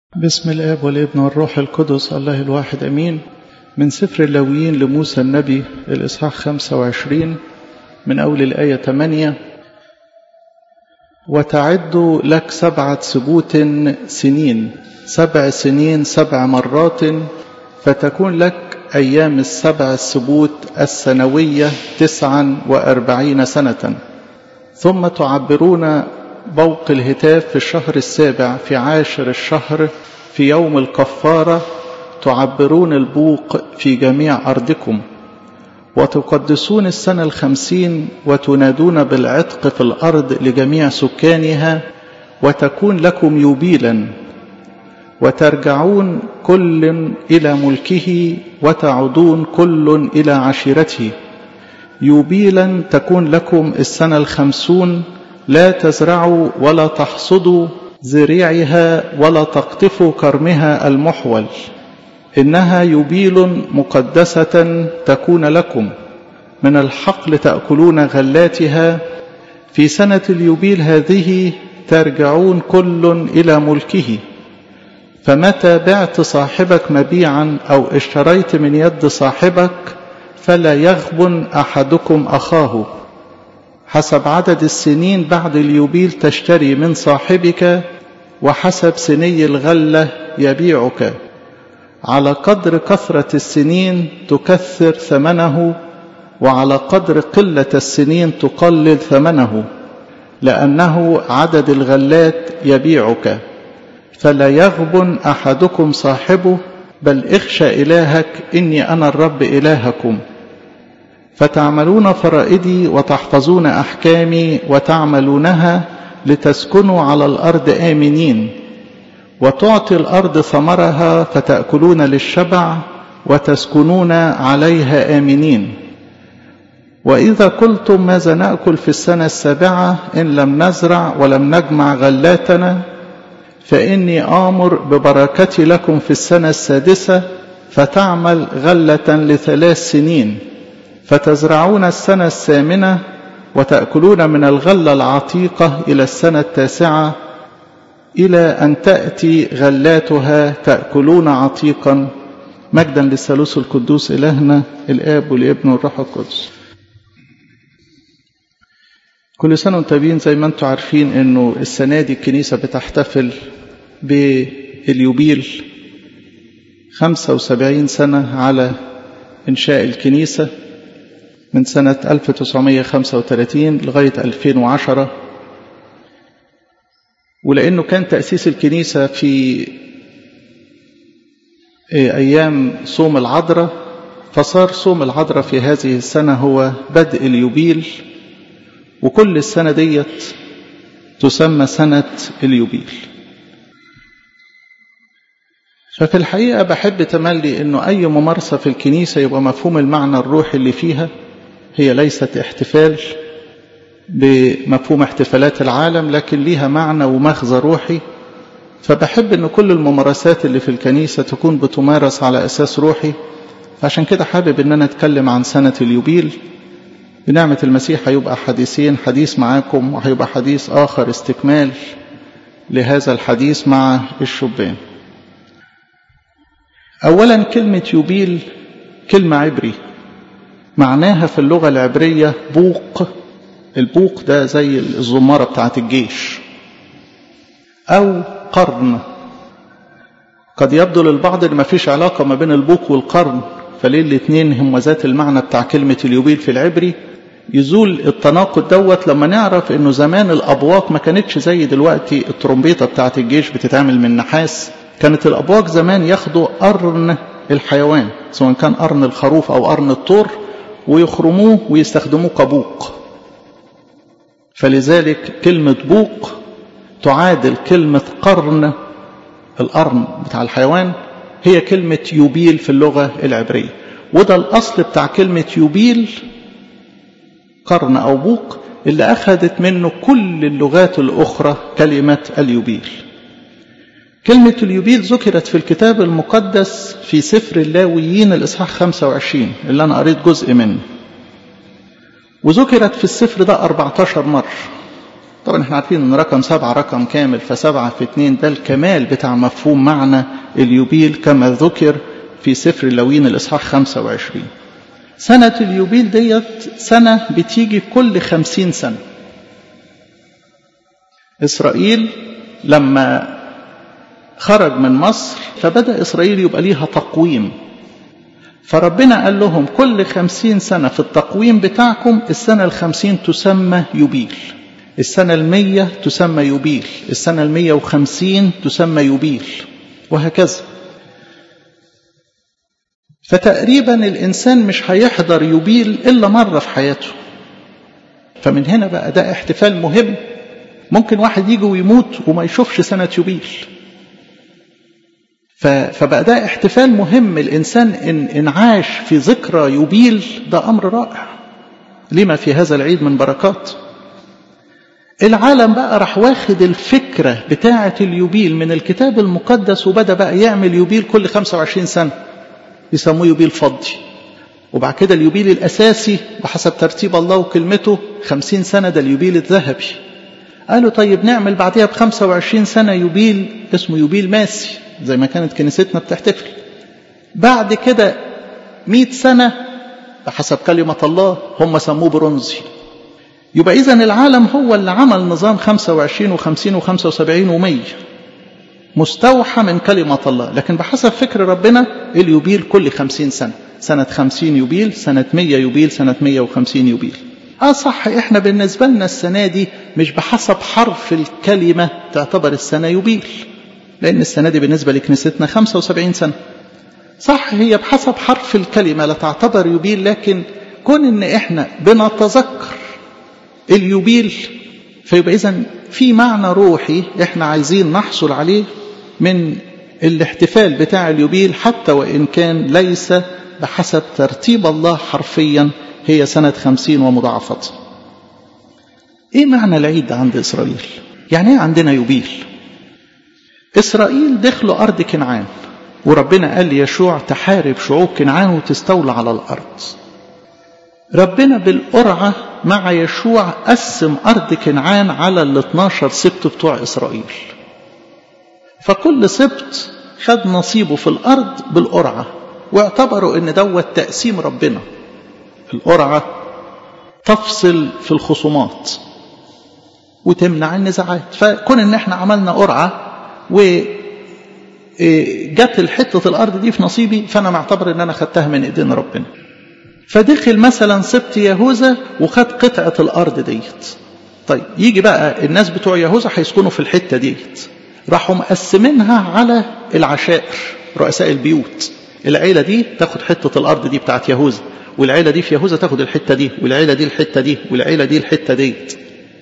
بسم الآب والابن والروح القدس الله الواحد أمين من سفر اللاويين لموسى النبي الإصحاح 25 من أول الآية 8 وتعد لك سبعة سبوت سنين سبع سنين سبع مرات فتكون لك أيام السبع السبوت السنوية تسعا وأربعين سنة ثم تعبرون بوق الهتاف في الشهر السابع في عاشر الشهر في يوم الكفارة تعبرون البوق في جميع أرضكم وتقدسون السنة الخمسين وتنادون بالعتق في الأرض لجميع سكانها وتكون لكم يوبيلا وترجعون كل إلى ملكه وتعودون كل إلى عشيرته يوبيلا تكون لكم السنة الخمسون لا تزرعوا ولا تحصدوا زريعها ولا تقطفوا كرمها المحول إنها يبيل مقدسة تكون لكم من الحقل تأكلون غلاتها في سنة اليوبيل هذه ترجعون كل إلى ملكه فمتى بعت صاحبك مبيعا أو اشتريت من يد صاحبك فلا يغبن أحدكم أخاه حسب عدد السنين بعد اليوبيل تشتري من صاحبك وحسب سني الغلة يبيعك على قدر كثرة السنين تكثر ثمنه وعلى قدر قلة السنين تقلل ثمنه لأنه عدد الغلات يبيعك فلا يغبن أحدكم صاحبه بل اخشى إلهك إني أنا الرب إلهكم فتعملون فرائدي وتحفظون أحكامي وتعملونها لتسكنوا على الأرض آمنين وتعطي الأرض ثمرها فتأكلون للشبع وتسكنون عليها آمنين وإذا قلتم ماذا نأكل في السنة السابعة إن لم نزرع ولم نجمع غلاتنا فإني آمر ببركتي لكم في السنة السادسة فتعمل غلة لثلاث سنين فتزرعون السنة الثامنة وتأكلون من الغلة العتيقة إلى السنة التاسعة إلى أن تأتي غلاتها تأكلون عتيقا مجدا للثالوث القدوس إلهنا الآب والابن والروح القدس كل سنة وانتم طيبين زي ما انتم عارفين انه السنة دي الكنيسة بتحتفل باليوبيل 75 سنة على إنشاء الكنيسة من سنة 1935 لغاية 2010 ولأنه كان تأسيس الكنيسة في أيام صوم العذراء فصار صوم العذراء في هذه السنة هو بدء اليوبيل وكل السنة ديت تسمى سنة اليوبيل ففي الحقيقة بحب تملي أنه أي ممارسة في الكنيسة يبقى مفهوم المعنى الروحي اللي فيها هي ليست احتفال بمفهوم احتفالات العالم لكن ليها معنى ومغزى روحي فبحب ان كل الممارسات اللي في الكنيسة تكون بتمارس على اساس روحي فعشان كده حابب ان انا اتكلم عن سنة اليوبيل بنعمة المسيح هيبقى حديثين حديث معاكم وهيبقى حديث اخر استكمال لهذا الحديث مع الشبان اولا كلمة يوبيل كلمة عبري معناها في اللغة العبرية بوق البوق ده زي الزمارة بتاعت الجيش أو قرن قد يبدو للبعض ان ما فيش علاقة ما بين البوق والقرن فليه الاثنين هم ذات المعنى بتاع كلمة اليوبيل في العبري يزول التناقض دوت لما نعرف انه زمان الابواق ما كانتش زي دلوقتي الترومبيطة بتاعت الجيش بتتعمل من نحاس كانت الابواق زمان ياخدوا قرن الحيوان سواء كان قرن الخروف او قرن الطور ويخرموه ويستخدموه كبوق فلذلك كلمة بوق تعادل كلمة قرن القرن بتاع الحيوان هي كلمة يوبيل في اللغة العبرية وده الأصل بتاع كلمة يوبيل قرن أو بوق اللي أخذت منه كل اللغات الأخرى كلمة اليوبيل كلمة اليوبيل ذكرت في الكتاب المقدس في سفر اللاويين الإصحاح 25 اللي أنا قريت جزء منه وذكرت في السفر ده 14 مرة طبعا احنا عارفين ان رقم سبعة رقم كامل فسبعة في اتنين ده الكمال بتاع مفهوم معنى اليوبيل كما ذكر في سفر اللوين الإصحاح 25 سنة اليوبيل ديت سنة بتيجي كل خمسين سنة إسرائيل لما خرج من مصر فبدأ إسرائيل يبقى ليها تقويم فربنا قال لهم كل خمسين سنة في التقويم بتاعكم السنة الخمسين تسمى يوبيل السنة المية تسمى يوبيل السنة المية وخمسين تسمى يوبيل وهكذا فتقريبا الإنسان مش هيحضر يوبيل إلا مرة في حياته فمن هنا بقى ده احتفال مهم ممكن واحد يجي ويموت وما يشوفش سنة يوبيل فبقى ده احتفال مهم الإنسان إن, إن عاش في ذكرى يوبيل ده أمر رائع لما في هذا العيد من بركات العالم بقى راح واخد الفكرة بتاعة اليوبيل من الكتاب المقدس وبدأ بقى يعمل يوبيل كل 25 سنة يسموه يوبيل فضي وبعد كده اليوبيل الأساسي بحسب ترتيب الله وكلمته 50 سنة ده اليوبيل الذهبي قالوا طيب نعمل بعدها ب 25 سنة يوبيل اسمه يوبيل ماسي زي ما كانت كنيستنا بتحتفل بعد كده 100 سنة بحسب كلمة الله هم سموه برونزي يبقى إذا العالم هو اللي عمل نظام 25 و50 و75 و100 مستوحى من كلمة الله لكن بحسب فكر ربنا اليوبيل كل 50 سنة سنة 50 يوبيل سنة 100 يوبيل سنة 150 يوبيل اه صح احنا بالنسبة لنا السنة دي مش بحسب حرف الكلمة تعتبر السنة يوبيل لأن السنة دي بالنسبة لكنيستنا 75 سنة صح هي بحسب حرف الكلمة لا تعتبر يوبيل لكن كون ان احنا بنتذكر اليوبيل فيبقى اذا في معنى روحي احنا عايزين نحصل عليه من الاحتفال بتاع اليوبيل حتى وإن كان ليس بحسب ترتيب الله حرفيا هي سنة خمسين ومضاعفة ايه معنى العيد عند إسرائيل يعني ايه عندنا يوبيل إسرائيل دخلوا أرض كنعان وربنا قال ليشوع تحارب شعوب كنعان وتستولى على الأرض ربنا بالقرعة مع يشوع قسم أرض كنعان على ال 12 سبت بتوع إسرائيل فكل سبت خد نصيبه في الأرض بالقرعة واعتبروا ان دوت تقسيم ربنا القرعة تفصل في الخصومات وتمنع النزاعات فكون ان احنا عملنا قرعة و جت الحتة الأرض دي في نصيبي فأنا معتبر إن أنا خدتها من إيدين ربنا فدخل مثلا سبت يهوذا وخد قطعة الأرض ديت طيب يجي بقى الناس بتوع يهوذا هيسكنوا في الحتة ديت راحوا مقسمينها على العشائر رؤساء البيوت العيلة دي تاخد حتة الأرض دي بتاعت يهوذا والعيلة دي في يهوذا تاخد الحتة دي والعيلة دي الحتة دي والعيلة دي الحتة ديت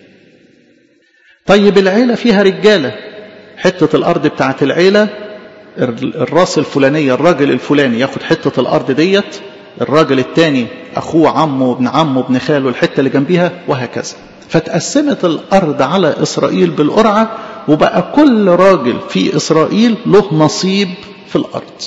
طيب العيلة فيها رجالة حتة الأرض بتاعت العيلة الراس الفلانية الراجل الفلاني ياخد حتة الأرض ديت الراجل التاني أخوه عمه ابن عمه ابن خاله الحتة اللي جنبيها وهكذا فتقسمت الأرض على إسرائيل بالقرعة وبقى كل راجل في إسرائيل له نصيب في الأرض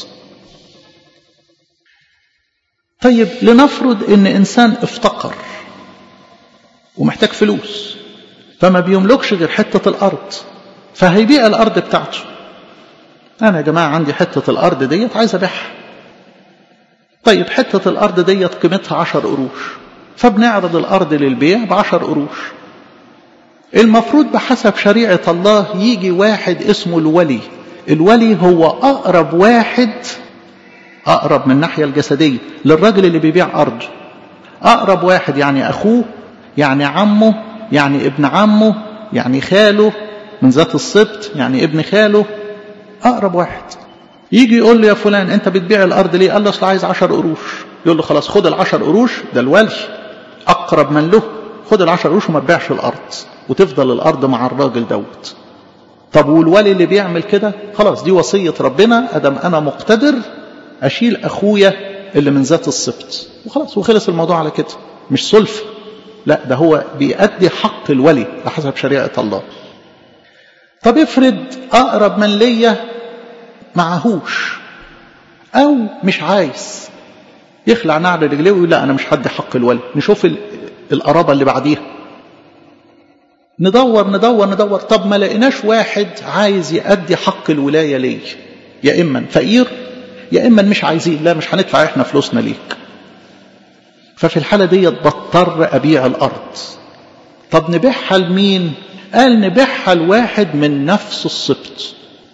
طيب لنفرض ان انسان افتقر ومحتاج فلوس فما بيملكش غير حتة الارض فهيبيع الارض بتاعته انا يا جماعة عندي حتة الارض ديت عايز ابيعها طيب حتة الارض ديت قيمتها عشر قروش فبنعرض الارض للبيع بعشر قروش المفروض بحسب شريعة الله يجي واحد اسمه الولي الولي هو اقرب واحد أقرب من الناحية الجسدية للراجل اللي بيبيع أرضه أقرب واحد يعني أخوه يعني عمه يعني ابن عمه يعني خاله من ذات السبط يعني ابن خاله أقرب واحد يجي يقول له يا فلان أنت بتبيع الأرض ليه؟ قال له أصل عايز عشر قروش يقول له خلاص خد العشر قروش ده الولي أقرب من له خد العشر قروش وما تبيعش الأرض وتفضل الأرض مع الراجل دوت طب والولي اللي بيعمل كده خلاص دي وصية ربنا أدم أنا مقتدر أشيل أخويا اللي من ذات السبط وخلاص وخلص الموضوع على كده مش سلفة لا ده هو بيأدي حق الولي بحسب شريعة الله طب افرض أقرب من ليا معهوش أو مش عايز يخلع نعل رجليه ويقول لا أنا مش هدي حق الولي نشوف القرابة اللي بعديها ندور ندور ندور طب ما لقيناش واحد عايز يأدي حق الولاية ليه يا إما فقير يا إما مش عايزين لا مش هندفع إحنا فلوسنا ليك ففي الحالة دي بضطر أبيع الأرض طب نبيعها لمين قال نبيعها لواحد من نفس السبط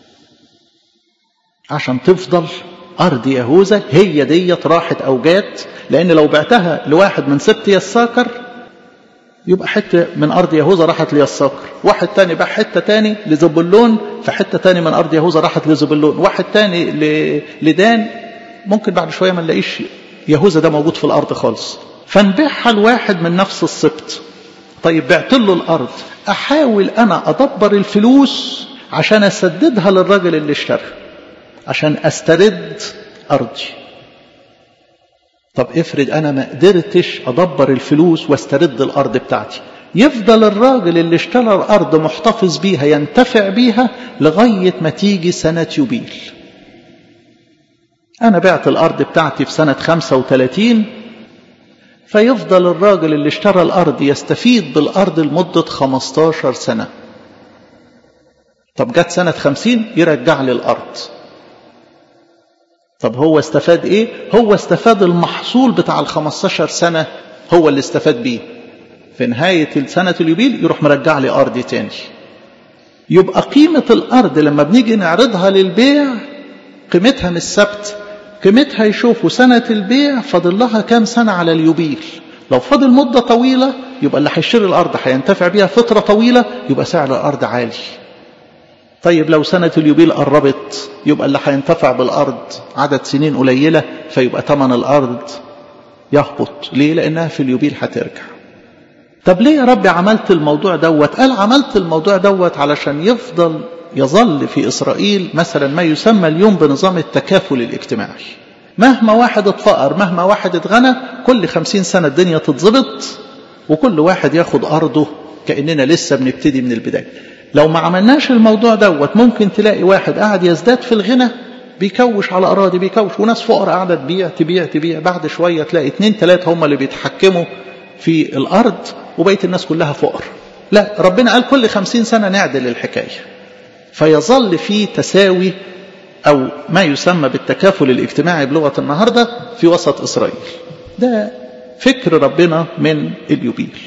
عشان تفضل أرض يهوذا هي ديت راحت أو جات لأن لو بعتها لواحد من سبط يساكر يبقى حتة من أرض يهوذا راحت ليساكر واحد تاني باع حتة تاني لزبلون فحتة تاني من أرض يهوذا راحت لزبلون واحد تاني لدان ممكن بعد شوية ما نلاقيش يهوذا ده موجود في الأرض خالص فنبيعها لواحد من نفس السبط طيب بعت له الأرض أحاول أنا أدبر الفلوس عشان أسددها للراجل اللي اشترى عشان أسترد أرضي طب افرض أنا ما قدرتش أدبر الفلوس واسترد الأرض بتاعتي يفضل الراجل اللي اشترى الأرض محتفظ بيها ينتفع بيها لغاية ما تيجي سنة يوبيل أنا بعت الأرض بتاعتي في سنة 35 فيفضل الراجل اللي اشترى الأرض يستفيد بالأرض لمدة 15 سنة طب جت سنة 50 يرجع لي الأرض طب هو استفاد ايه هو استفاد المحصول بتاع ال 15 سنة هو اللي استفاد بيه في نهاية سنة اليوبيل يروح مرجع لي أرضي تاني يبقى قيمة الأرض لما بنيجي نعرضها للبيع قيمتها مش ثابته قيمتها يشوفوا سنة البيع فاضل لها كام سنة على اليوبيل لو فاضل مدة طويلة يبقى اللي هيشتري الأرض هينتفع بيها فترة طويلة يبقى سعر الأرض عالي طيب لو سنة اليوبيل قربت يبقى اللي هينتفع بالأرض عدد سنين قليلة فيبقى ثمن الأرض يهبط ليه لأنها في اليوبيل هترجع طب ليه يا رب عملت الموضوع دوت قال عملت الموضوع دوت علشان يفضل يظل في إسرائيل مثلا ما يسمى اليوم بنظام التكافل الاجتماعي مهما واحد اتفقر مهما واحد اتغنى كل خمسين سنة الدنيا تتظبط وكل واحد ياخد أرضه كأننا لسه بنبتدي من البداية لو ما عملناش الموضوع دوت ممكن تلاقي واحد قاعد يزداد في الغنى بيكوش على أراضي بيكوش وناس فقراء قاعدة تبيع تبيع تبيع بعد شوية تلاقي اتنين تلاتة هم اللي بيتحكموا في الأرض وبقية الناس كلها فقر لا ربنا قال كل خمسين سنة نعدل الحكاية فيظل في تساوي أو ما يسمى بالتكافل الاجتماعي بلغة النهاردة في وسط إسرائيل ده فكر ربنا من اليوبيل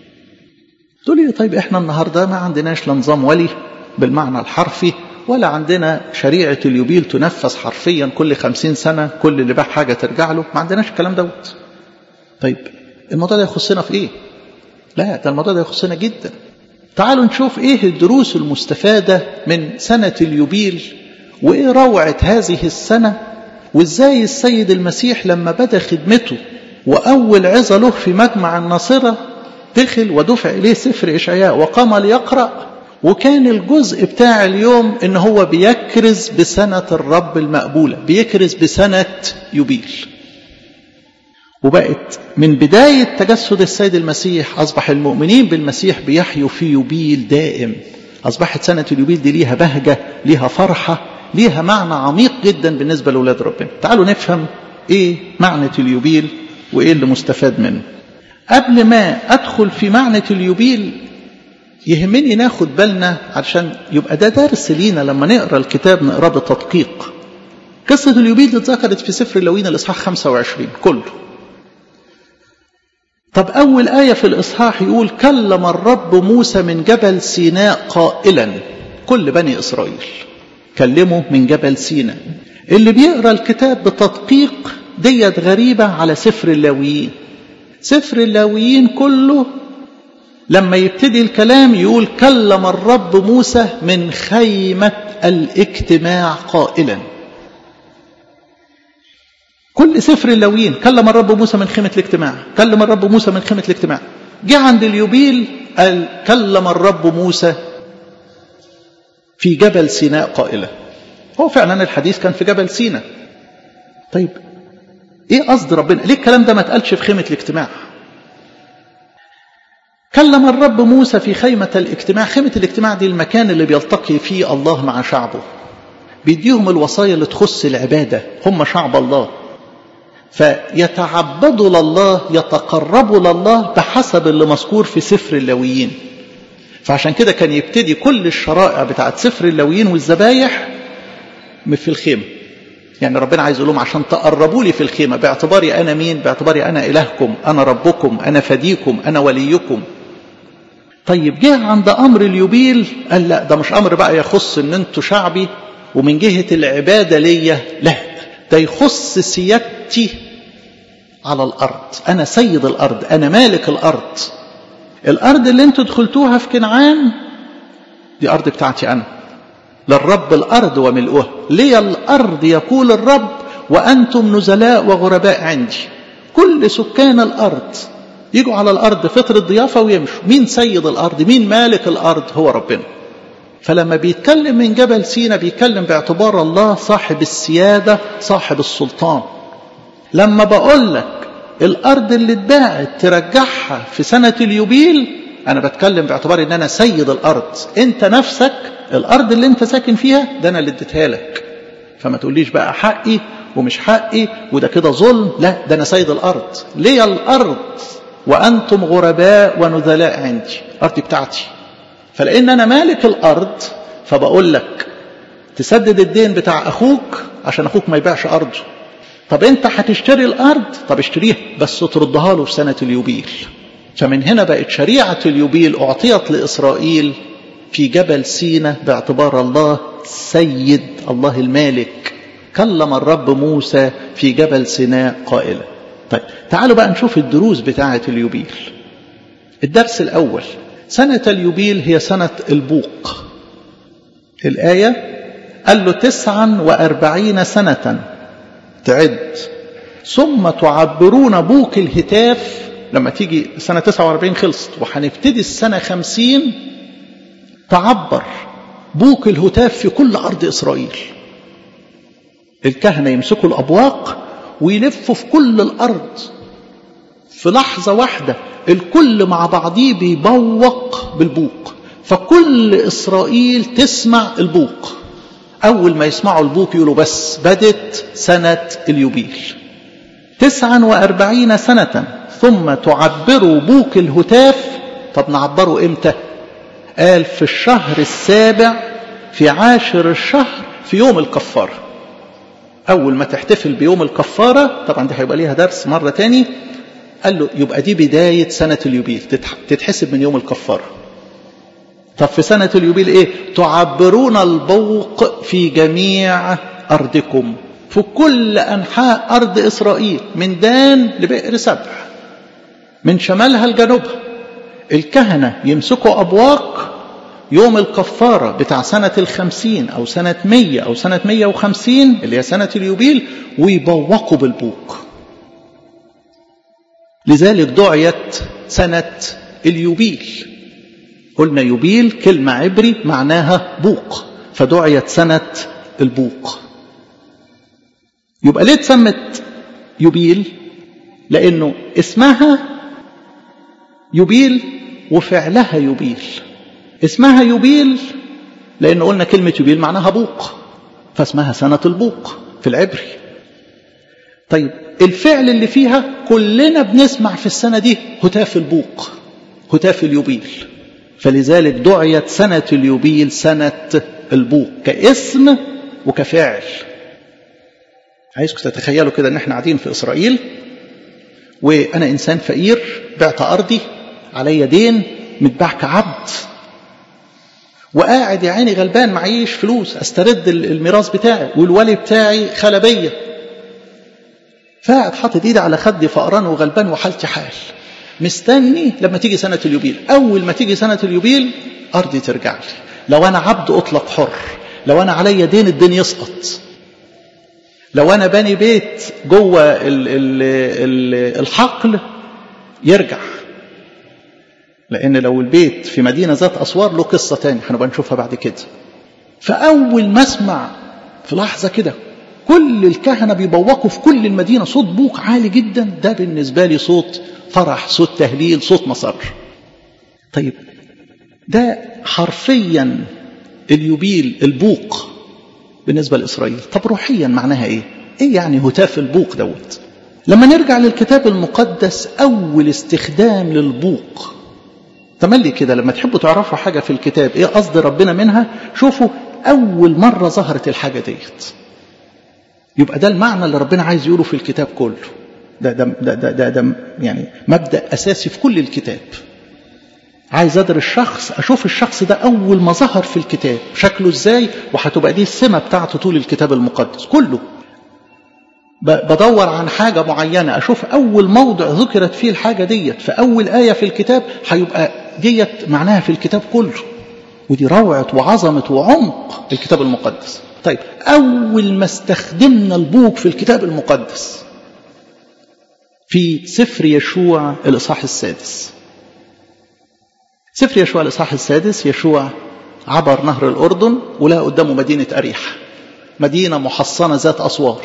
تقول لي طيب احنا النهاردة ما عندناش لا نظام ولي بالمعنى الحرفي ولا عندنا شريعة اليوبيل تنفذ حرفيا كل خمسين سنة كل اللي باع حاجة ترجع له ما عندناش الكلام دوت طيب الموضوع ده يخصنا في ايه لا ده الموضوع ده يخصنا جدا تعالوا نشوف ايه الدروس المستفادة من سنة اليوبيل وايه روعة هذه السنة وازاي السيد المسيح لما بدأ خدمته وأول عظة له في مجمع الناصرة دخل ودفع إليه سفر إشعياء وقام ليقرأ وكان الجزء بتاع اليوم ان هو بيكرز بسنة الرب المقبولة بيكرز بسنة يوبيل وبقت من بداية تجسد السيد المسيح أصبح المؤمنين بالمسيح بيحيوا في يوبيل دائم أصبحت سنة اليوبيل دي ليها بهجة ليها فرحة ليها معنى عميق جدا بالنسبة لأولاد ربنا تعالوا نفهم إيه معنى اليوبيل وإيه اللي مستفاد منه قبل ما أدخل في معنى اليوبيل يهمني ناخد بالنا عشان يبقى ده درس لينا لما نقرا الكتاب نقراه بتدقيق قصة اليوبيل اتذكرت في سفر اللوين الإصحاح 25 كله طب أول آية في الإصحاح يقول كلم الرب موسى من جبل سيناء قائلا كل بني إسرائيل كلموا من جبل سيناء اللي بيقرا الكتاب بتدقيق ديت غريبة على سفر اللاويين سفر اللاويين كله لما يبتدي الكلام يقول كلم الرب موسى من خيمة الاجتماع قائلا كل سفر اللاويين كلم الرب موسى من خيمة الاجتماع كلم الرب موسى من خيمة الاجتماع جه عند اليوبيل قال كلم الرب موسى في جبل سيناء قائلا هو فعلا الحديث كان في جبل سيناء طيب ايه قصد ربنا ليه الكلام ده ما اتقالش في خيمة الاجتماع كلم الرب موسى في خيمة الاجتماع خيمة الاجتماع دي المكان اللي بيلتقي فيه الله مع شعبه بيديهم الوصايا اللي تخص العبادة هم شعب الله فيتعبدوا لله يتقربوا لله بحسب اللي مذكور في سفر اللاويين فعشان كده كان يبتدي كل الشرائع بتاعت سفر اللويين والذبايح في الخيمة يعني ربنا عايز يقول لهم عشان تقربوا لي في الخيمة باعتباري أنا مين باعتباري أنا إلهكم أنا ربكم أنا فديكم أنا وليكم طيب جه عند أمر اليوبيل قال لا ده مش أمر بقى يخص إن أنتوا شعبي ومن جهة العبادة ليا لا ده يخص سيادتي على الأرض أنا سيد الأرض أنا مالك الأرض الأرض اللي أنتوا دخلتوها في كنعان دي أرض بتاعتي أنا للرب الأرض وملؤها لي الأرض يقول الرب وأنتم نزلاء وغرباء عندي كل سكان الأرض يجوا على الأرض فترة ضيافة ويمشوا مين سيد الأرض مين مالك الأرض هو ربنا فلما بيتكلم من جبل سينا بيتكلم باعتبار الله صاحب السيادة صاحب السلطان لما بقول لك الأرض اللي اتباعت ترجعها في سنة اليوبيل أنا بتكلم باعتبار إن أنا سيد الأرض أنت نفسك الأرض اللي أنت ساكن فيها ده أنا اللي اديتها لك فما تقوليش بقى حقي ومش حقي وده كده ظلم لا ده أنا سيد الأرض ليه الأرض وأنتم غرباء ونذلاء عندي أرضي بتاعتي فلأن أنا مالك الأرض فبقول لك تسدد الدين بتاع أخوك عشان أخوك ما يبيعش أرضه طب أنت هتشتري الأرض طب اشتريها بس تردها له في سنة اليوبيل فمن هنا بقت شريعة اليوبيل أعطيت لإسرائيل في جبل سينا باعتبار الله سيد الله المالك كلم الرب موسى في جبل سيناء قائلا طيب تعالوا بقى نشوف الدروس بتاعة اليوبيل الدرس الأول سنة اليوبيل هي سنة البوق الآية قال له تسعا وأربعين سنة تعد ثم تعبرون بوق الهتاف لما تيجي سنة 49 خلصت وهنبتدي السنة 50 تعبر بوق الهتاف في كل أرض إسرائيل الكهنة يمسكوا الأبواق ويلفوا في كل الأرض في لحظة واحدة الكل مع بعضيه بيبوق بالبوق فكل إسرائيل تسمع البوق أول ما يسمعوا البوق يقولوا بس بدت سنة اليوبيل تسعا وأربعين سنة ثم تعبروا بوق الهتاف طب نعبره إمتى قال في الشهر السابع في عاشر الشهر في يوم الكفارة أول ما تحتفل بيوم الكفارة طبعا دي هيبقى ليها درس مرة تاني قال له يبقى دي بداية سنة اليوبيل تتحسب من يوم الكفارة طب في سنة اليوبيل ايه تعبرون البوق في جميع أرضكم في كل أنحاء أرض إسرائيل من دان لبئر سبع من شمالها لجنوبها الكهنة يمسكوا أبواق يوم الكفارة بتاع سنة الخمسين أو سنة مية أو سنة مية وخمسين اللي هي سنة اليوبيل ويبوقوا بالبوق لذلك دعيت سنة اليوبيل قلنا يوبيل كلمة عبري معناها بوق فدعيت سنة البوق يبقى ليه اتسمت يوبيل لأنه اسمها يوبيل وفعلها يوبيل اسمها يوبيل لأن قلنا كلمة يوبيل معناها بوق فاسمها سنة البوق في العبري طيب الفعل اللي فيها كلنا بنسمع في السنة دي هتاف البوق هتاف اليوبيل فلذلك دعيت سنة اليوبيل سنة البوق كاسم وكفعل عايزكم تتخيلوا كده ان احنا قاعدين في اسرائيل وانا انسان فقير بعت ارضي عليا دين متباع كعبد وقاعد يا عيني غلبان معيش فلوس استرد الميراث بتاعي والولي بتاعي خلبيه فقاعد حاطط ايدي على خدي فقران وغلبان وحالتي حال مستني لما تيجي سنه اليوبيل اول ما تيجي سنه اليوبيل ارضي ترجع لي لو انا عبد اطلق حر لو انا عليا دين الدين يسقط لو انا باني بيت جوه ال ال ال الحقل يرجع لان لو البيت في مدينه ذات اسوار له قصه تاني هنبقى نشوفها بعد كده فاول ما اسمع في لحظه كده كل الكهنه بيبوقوا في كل المدينه صوت بوق عالي جدا ده بالنسبه لي صوت فرح صوت تهليل صوت مسر طيب ده حرفيا اليوبيل البوق بالنسبة لإسرائيل طب روحيا معناها إيه إيه يعني هتاف البوق دوت لما نرجع للكتاب المقدس أول استخدام للبوق تملي كده لما تحبوا تعرفوا حاجة في الكتاب ايه قصد ربنا منها شوفوا اول مرة ظهرت الحاجة ديت يبقى ده المعنى اللي ربنا عايز يقوله في الكتاب كله ده ده ده ده, ده, ده يعني مبدأ أساسي في كل الكتاب عايز أدرس الشخص أشوف الشخص ده أول ما ظهر في الكتاب شكله إزاي وهتبقى دي السمة بتاعته طول الكتاب المقدس كله بدور عن حاجة معينة أشوف أول موضع ذكرت فيه الحاجة ديت في أول آية في الكتاب هيبقى ديت معناها في الكتاب كله ودي روعة وعظمة وعمق الكتاب المقدس طيب أول ما استخدمنا البوق في الكتاب المقدس في سفر يشوع الإصحاح السادس سفر يشوع الإصحاح السادس يشوع عبر نهر الأردن ولقى قدامه مدينة أريحة مدينة محصنة ذات أسوار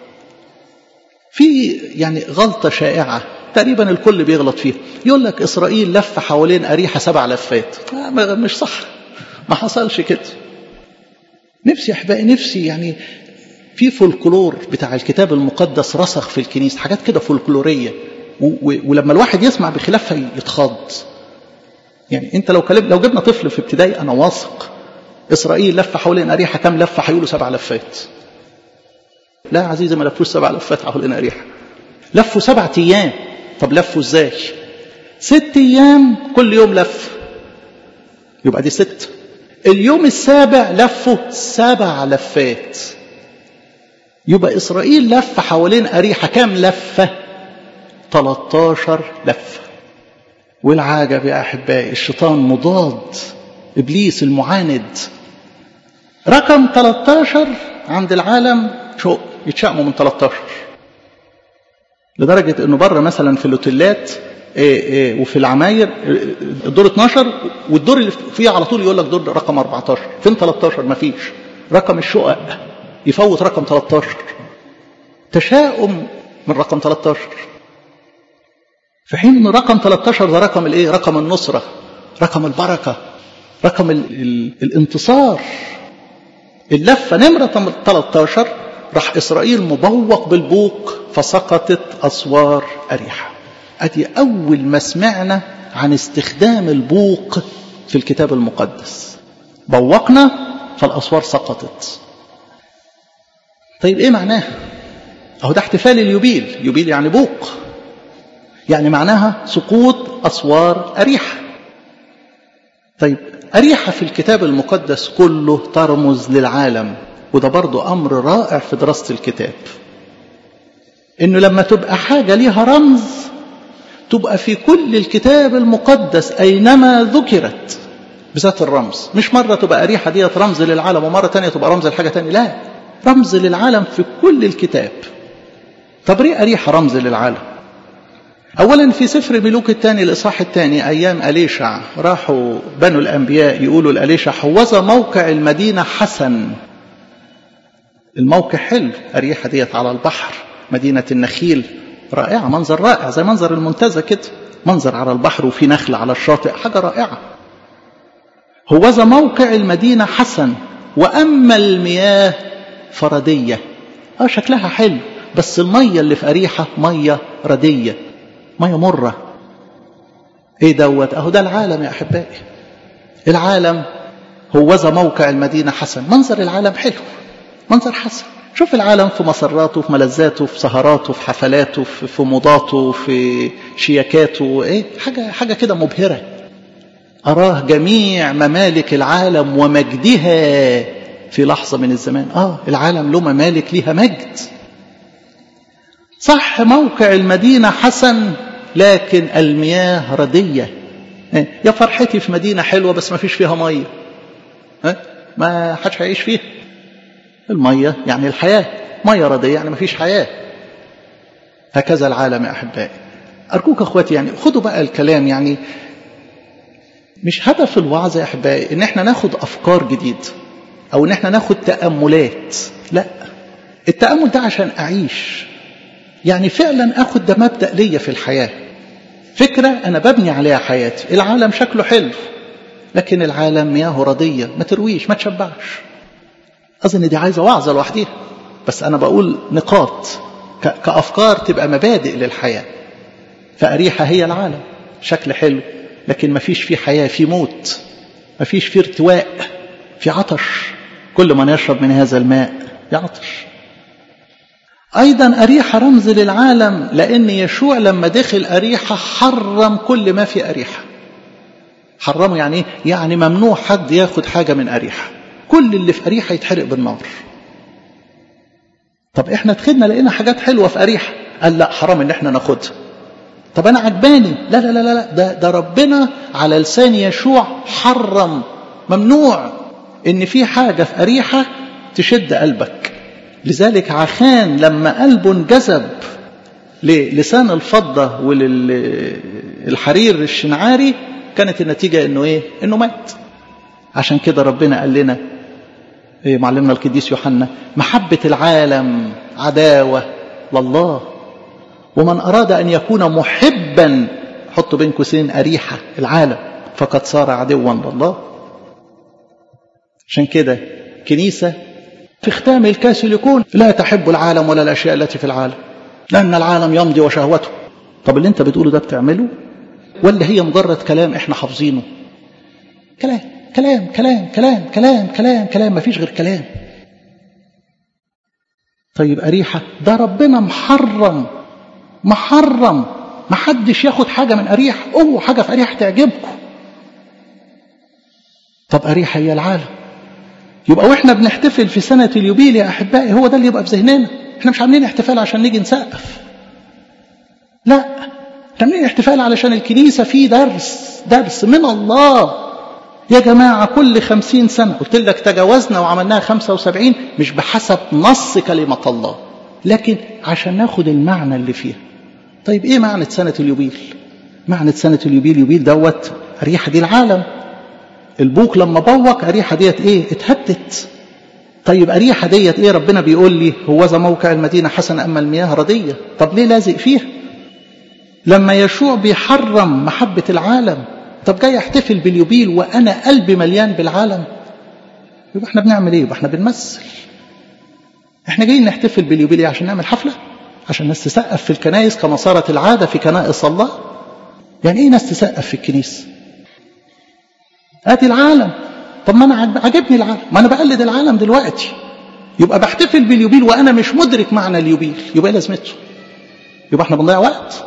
في يعني غلطة شائعة تقريبا الكل بيغلط فيها يقول لك إسرائيل لف حوالين أريحة سبع لفات مش صح ما حصلش كده نفسي أحبائي نفسي يعني في فولكلور بتاع الكتاب المقدس رسخ في الكنيسة حاجات كده فولكلورية ولما الواحد يسمع بخلافها يتخض يعني انت لو كلم لو جبنا طفل في ابتدائي انا واثق اسرائيل لف حوالين اريحه كام لفه هيقولوا سبع لفات لا يا عزيزي ما لفوش سبع لفات حوالين اريحه لفوا سبعة ايام طب لفوا ازاي ست ايام كل يوم لف يبقى دي ست اليوم السابع لفوا سبع لفات يبقى إسرائيل لف حوالين أريحة كام لفة 13 لفة والعجب يا أحبائي الشيطان مضاد إبليس المعاند رقم 13 عند العالم شو يتشائموا من 13 لدرجة انه بره مثلا في الاوتيلات إيه إيه وفي العماير الدور 12 والدور اللي فيه على طول يقول لك دور رقم 14 فين 13 مفيش رقم الشقق يفوت رقم 13 تشاؤم من رقم 13 في حين ان رقم 13 ده رقم الايه رقم النصره رقم البركه رقم ال ال الانتصار اللفه نمره 13 راح اسرائيل مبوق بالبوق فسقطت اسوار اريحه ادي اول ما سمعنا عن استخدام البوق في الكتاب المقدس بوقنا فالاسوار سقطت طيب ايه معناه اهو ده احتفال اليوبيل يوبيل يعني بوق يعني معناها سقوط اسوار اريحه طيب اريحه في الكتاب المقدس كله ترمز للعالم وده برضو امر رائع في دراسه الكتاب انه لما تبقى حاجه ليها رمز تبقى في كل الكتاب المقدس اينما ذكرت بذات الرمز مش مره تبقى اريحه ديت رمز للعالم ومره تانية تبقى رمز لحاجه تانية لا رمز للعالم في كل الكتاب طب ليه أريحة رمز للعالم أولا في سفر ملوك الثاني الإصحاح الثاني أيام أليشع راحوا بنو الأنبياء يقولوا لأليشع حوذا موقع المدينة حسن الموقع حلو أريحة ديت على البحر مدينة النخيل رائعة منظر رائع زي منظر المنتزه كده منظر على البحر وفي نخل على الشاطئ حاجة رائعة هوذا موقع المدينة حسن وأما المياه فردية اه شكلها حلو بس المية اللي في أريحة مية ردية مية مرة ايه دوت اهو ده العالم يا احبائي العالم هوذا موقع المدينة حسن منظر العالم حلو منظر حسن شوف العالم في مسراته في ملذاته في سهراته في حفلاته في, في موضاته في شياكاته ايه حاجة حاجة كده مبهرة أراه جميع ممالك العالم ومجدها في لحظة من الزمان آه العالم له ممالك ليها مجد صح موقع المدينة حسن لكن المياه ردية يا فرحتي في مدينة حلوة بس ما فيش فيها مية ما حدش هيعيش فيها المية يعني الحياة مية ردية يعني ما فيش حياة هكذا العالم يا أحبائي أرجوك أخواتي يعني خدوا بقى الكلام يعني مش هدف الوعظ يا أحبائي إن احنا ناخد أفكار جديدة أو إن احنا ناخد تأملات لا التأمل ده عشان أعيش يعني فعلا أخد ده مبدأ ليا في الحياة فكرة أنا ببني عليها حياتي العالم شكله حلو لكن العالم مياهه ردية ما ترويش ما تشبعش أظن دي عايزة وعظة لوحديها بس أنا بقول نقاط كأفكار تبقى مبادئ للحياة فأريحة هي العالم شكل حلو لكن ما فيش فيه حياة في موت ما فيش فيه ارتواء في عطش كل من يشرب من هذا الماء يعطش أيضا أريحة رمز للعالم لأن يشوع لما دخل أريحة حرم كل ما في أريحة حرمه يعني إيه؟ يعني ممنوع حد ياخد حاجة من أريحة كل اللي في أريحة يتحرق بالنار طب احنا دخلنا لقينا حاجات حلوة في أريحة قال لا حرام ان احنا ناخدها طب انا عجباني لا لا لا لا ده, ده ربنا على لسان يشوع حرم ممنوع ان في حاجة في أريحة تشد قلبك لذلك عخان لما قلبه انجذب للسان الفضة وللحرير الشنعاري كانت النتيجة انه ايه انه مات عشان كده ربنا قال لنا إيه معلمنا القديس يوحنا محبة العالم عداوة لله ومن أراد أن يكون محبا حط بين قوسين أريحة العالم فقد صار عدوا لله عشان كده كنيسة في ختام الكاس يكون لا تحب العالم ولا الأشياء التي في العالم لأن العالم يمضي وشهوته طب اللي انت بتقوله ده بتعمله ولا هي مجرد كلام احنا حافظينه كلام كلام كلام كلام كلام كلام كلام ما فيش غير كلام طيب أريحة ده ربنا محرم محرم ما حدش ياخد حاجة من أريحة أوه حاجة في أريحة تعجبكم طب أريحة هي العالم يبقى واحنا بنحتفل في سنة اليوبيل يا أحبائي هو ده اللي يبقى في ذهننا احنا مش عاملين احتفال عشان نيجي نسقف لا احنا عاملين احتفال علشان الكنيسة في درس درس من الله يا جماعة كل خمسين سنة قلت لك تجاوزنا وعملناها خمسة وسبعين مش بحسب نص كلمة الله لكن عشان ناخد المعنى اللي فيها طيب ايه معنى سنة اليوبيل معنى سنة اليوبيل يوبيل دوت أريحة دي العالم البوك لما بوق أريحة ديت ايه اتهدت طيب أريحة ديت ايه ربنا بيقول لي هو ذا موقع المدينة حسن أما المياه ردية طب ليه لازق فيها لما يشوع بيحرم محبة العالم طب جاي احتفل باليوبيل وانا قلبي مليان بالعالم يبقى احنا بنعمل ايه يبقى احنا بنمثل احنا جايين نحتفل باليوبيل عشان نعمل حفله عشان الناس تسقف في الكنائس كما صارت العاده في كنائس الله يعني ايه ناس تسقف في الكنيسه ادي العالم طب ما انا عجبني العالم ما انا بقلد العالم دلوقتي يبقى بحتفل باليوبيل وانا مش مدرك معنى اليوبيل يبقى ايه لازمته يبقى احنا بنضيع وقت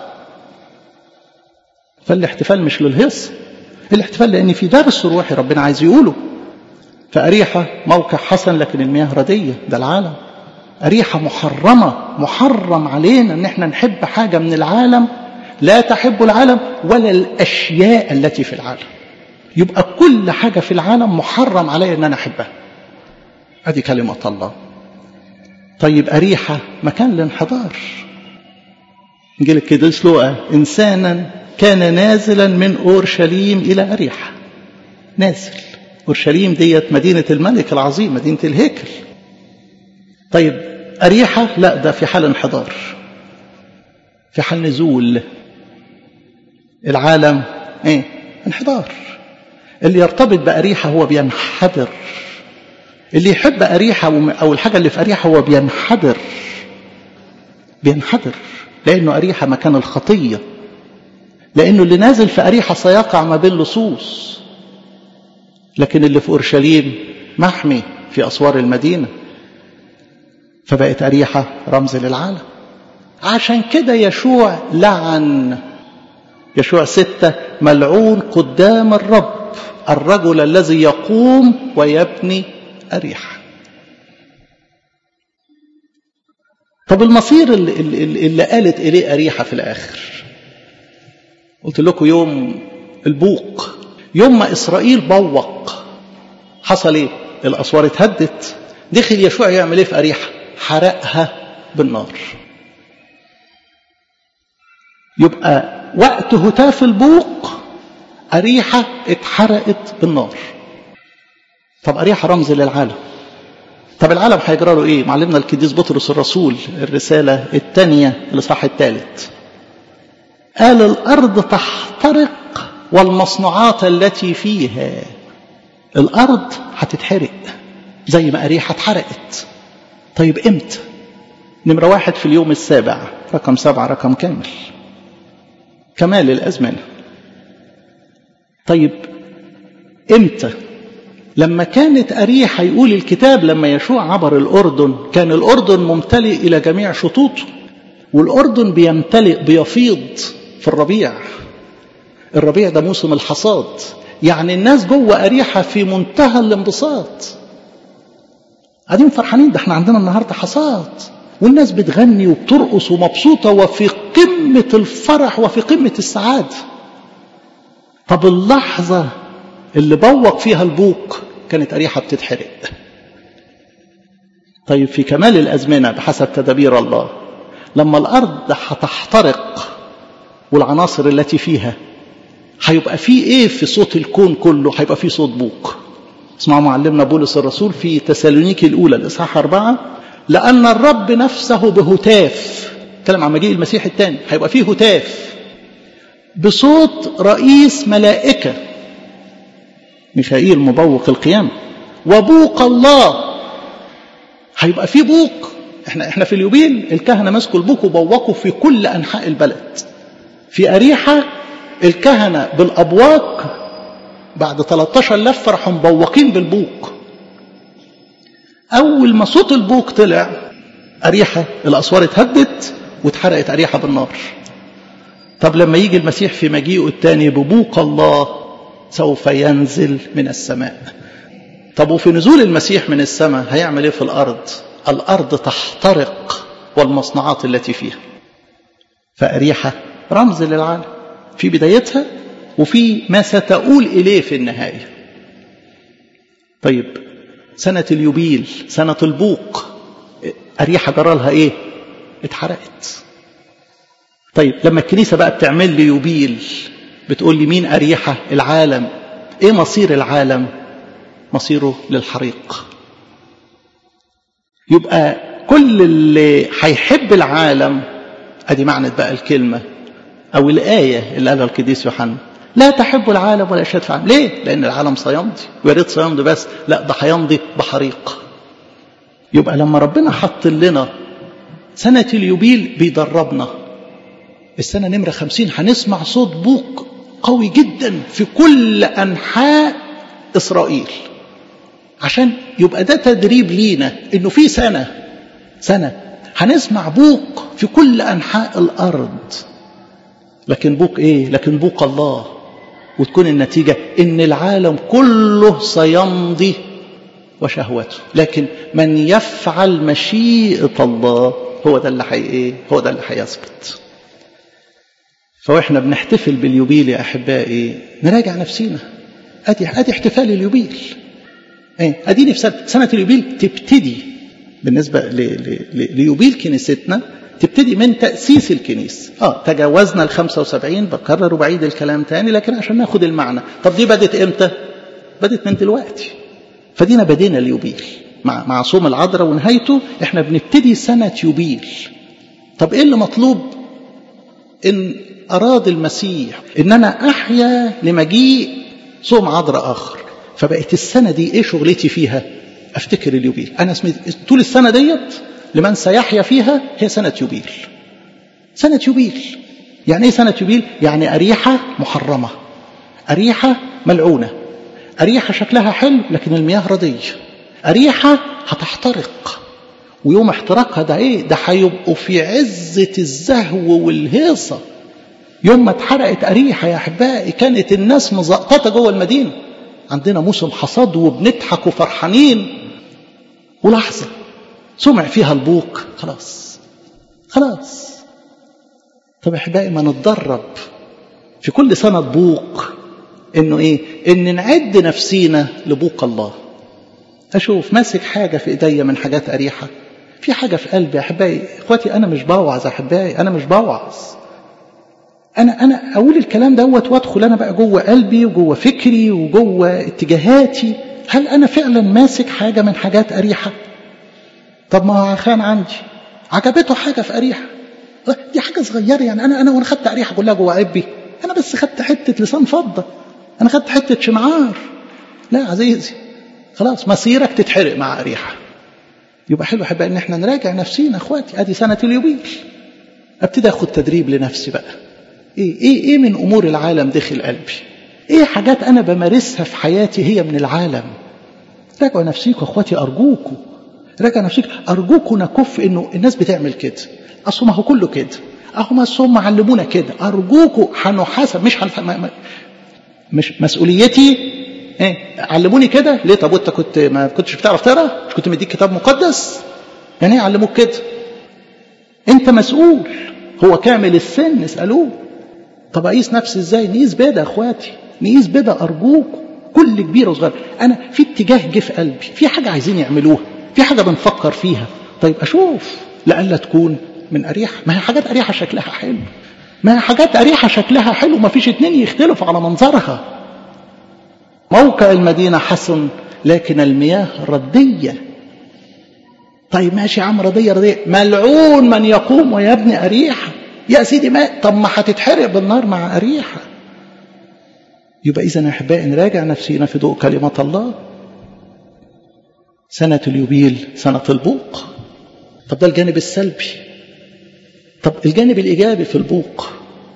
فالاحتفال مش للهيص الاحتفال لان في درس روحي ربنا عايز يقوله فأريحة موقع حسن لكن المياه ردية ده العالم أريحة محرمة محرم علينا ان احنا نحب حاجة من العالم لا تحب العالم ولا الأشياء التي في العالم يبقى كل حاجة في العالم محرم علي ان انا احبها ادي كلمة الله طيب أريحة مكان الانحدار انجيل القديس لوقا انسانا كان نازلا من اورشليم الى اريحه نازل اورشليم ديت مدينه الملك العظيم مدينه الهيكل طيب اريحه لا ده في حال انحدار في حال نزول العالم ايه انحدار اللي يرتبط باريحه هو بينحدر اللي يحب اريحه او الحاجه اللي في اريحه هو بينحدر بينحدر لانه اريحه مكان الخطيه لأنه اللي نازل في أريحة سيقع ما بين لصوص لكن اللي في أورشليم محمي في أسوار المدينة فبقت أريحة رمز للعالم عشان كده يشوع لعن يشوع ستة ملعون قدام الرب الرجل الذي يقوم ويبني أريحة طب المصير اللي, اللي, اللي قالت إليه أريحة في الآخر قلت لكم يوم البوق يوم ما إسرائيل بوق حصل إيه الأسوار اتهدت دخل يشوع يعمل إيه في أريحة حرقها بالنار يبقى وقت هتاف البوق أريحة اتحرقت بالنار طب أريحة رمز للعالم طب العالم هيجرى له ايه معلمنا القديس بطرس الرسول الرسالة الثانية الإصحاح الثالث قال الأرض تحترق والمصنوعات التي فيها الأرض هتتحرق زي ما أريحة اتحرقت طيب امتى نمرة واحد في اليوم السابع رقم سبعة رقم كامل كمال الأزمنة طيب امتى لما كانت أريحة يقول الكتاب لما يشوع عبر الأردن كان الأردن ممتلئ إلى جميع شطوطه والأردن بيمتلئ بيفيض في الربيع الربيع ده موسم الحصاد يعني الناس جوه أريحة في منتهى الانبساط قاعدين فرحانين ده احنا عندنا النهارده حصاد والناس بتغني وبترقص ومبسوطة وفي قمة الفرح وفي قمة السعادة طب اللحظة اللي بوق فيها البوق كانت أريحة بتتحرق طيب في كمال الأزمنة بحسب تدابير الله لما الأرض هتحترق والعناصر التي فيها هيبقى في ايه في صوت الكون كله هيبقى في صوت بوق اسمعوا معلمنا بولس الرسول في تسالونيكي الاولى الاصحاح اربعه لان الرب نفسه بهتاف كلام عن مجيء المسيح الثاني هيبقى فيه هتاف بصوت رئيس ملائكه ميخائيل مبوق القيامه وبوق الله هيبقى فيه بوق احنا احنا في اليوبيل الكهنه مسكوا البوق وبوقوا في كل انحاء البلد في اريحه الكهنه بالابواق بعد 13 لفه راحوا مبوقين بالبوق اول ما صوت البوق طلع اريحه الاسوار اتهدت واتحرقت اريحه بالنار طب لما يجي المسيح في مجيئه الثاني ببوق الله سوف ينزل من السماء طب وفي نزول المسيح من السماء هيعمل ايه في الارض الارض تحترق والمصنعات التي فيها فاريحه رمز للعالم في بدايتها وفي ما ستؤول إليه في النهاية طيب سنة اليوبيل سنة البوق أريحة جرالها إيه اتحرقت طيب لما الكنيسة بقى بتعمل لي يوبيل بتقول لي مين أريحة العالم إيه مصير العالم مصيره للحريق يبقى كل اللي هيحب العالم ادي معنى بقى الكلمه او الايه اللي قالها القديس يوحنا لا تحب العالم ولا اشهد في العالم ليه لان العالم سيمضي ويا ريت سيمضي بس لا ده هيمضي بحريق يبقى لما ربنا حط لنا سنة اليوبيل بيدربنا السنة نمرة خمسين هنسمع صوت بوق قوي جدا في كل أنحاء إسرائيل عشان يبقى ده تدريب لينا إنه في سنة سنة هنسمع بوق في كل أنحاء الأرض لكن بوق إيه؟ لكن بوق الله وتكون النتيجة إن العالم كله سيمضي وشهوته لكن من يفعل مشيئة الله هو ده اللي حي إيه؟ هو ده اللي هيثبت فواحنا بنحتفل باليوبيل يا أحبائي نراجع نفسينا أدي أدي احتفال اليوبيل إيه؟ أديني في سنة, سنة اليوبيل تبتدي بالنسبة ليوبيل كنيستنا تبتدي من تأسيس الكنيسة اه تجاوزنا ال 75 بكرر وبعيد الكلام تاني لكن عشان ناخد المعنى طب دي بدت امتى؟ بدت من دلوقتي فدينا بدينا اليوبيل مع مع صوم العذراء ونهايته احنا بنبتدي سنة يوبيل طب ايه اللي مطلوب؟ ان اراد المسيح ان انا احيا لمجيء صوم عذراء اخر فبقت السنة دي ايه شغلتي فيها؟ افتكر اليوبيل انا اسمي طول السنة ديت لمن سيحيا فيها هي سنة يوبيل سنة يوبيل يعني ايه سنة يوبيل يعني أريحة محرمة أريحة ملعونة أريحة شكلها حلو لكن المياه ردية أريحة هتحترق ويوم احتراقها ده ايه ده هيبقوا في عزة الزهو والهيصة يوم ما اتحرقت أريحة يا أحبائي كانت الناس مزقططة جوه المدينة عندنا موسم حصاد وبنضحك وفرحانين ولحظة سمع فيها البوق خلاص خلاص طب احبائي ما نتدرب في كل سنة بوق انه ايه ان نعد نفسينا لبوق الله اشوف ماسك حاجة في ايديا من حاجات اريحة في حاجة في قلبي يا احبائي اخواتي انا مش بوعظ يا احبائي انا مش بوعظ انا انا اقول الكلام دوت وادخل انا بقى جوه قلبي وجوه فكري وجوه اتجاهاتي هل انا فعلا ماسك حاجة من حاجات اريحة طب ما هو خان عندي عجبته حاجة في أريحة دي حاجة صغيرة يعني أنا أنا وأنا خدت أريحة كلها جوه قلبي أنا بس خدت حتة لسان فضة أنا خدت حتة شمعار لا عزيزي خلاص مصيرك تتحرق مع أريحة يبقى حلو حبا إن إحنا نراجع نفسينا إخواتي أدي سنة اليوبيل أبتدي أخد تدريب لنفسي بقى إيه إيه إيه من أمور العالم داخل قلبي ايه حاجات انا بمارسها في حياتي هي من العالم راجعوا نفسيكم اخواتي ارجوكم راجعوا نفسيك ارجوكم نكف انه الناس بتعمل كده اصل ما هو كله كده اهو ما هم علمونا كده ارجوكم هنحاسب مش هنف... ما... ما... مش مسؤوليتي ايه علموني كده ليه طب وانت كنت ما كنتش بتعرف تقرا مش كنت مديك كتاب مقدس يعني ايه علموك كده انت مسؤول هو كامل السن اسالوه طب اقيس نفسي ازاي نقيس بدا يا اخواتي نقيس بدا ارجوكم كل كبير وصغير انا في اتجاه جه في قلبي في حاجه عايزين يعملوها في حاجه بنفكر فيها طيب اشوف لألا تكون من أريحة ما هي حاجات أريحة شكلها حلو ما هي حاجات أريحة شكلها حلو ما فيش اتنين يختلفوا على منظرها موقع المدينة حسن لكن المياه ردية طيب ماشي يا عم ردية ردية ملعون من يقوم ويبني أريحة يا سيدي ما طب ما هتتحرق بالنار مع أريحة يبقى إذا أحبائي نراجع نفسينا في ضوء كلمة الله سنة اليوبيل سنة البوق طب ده الجانب السلبي طب الجانب الإيجابي في البوق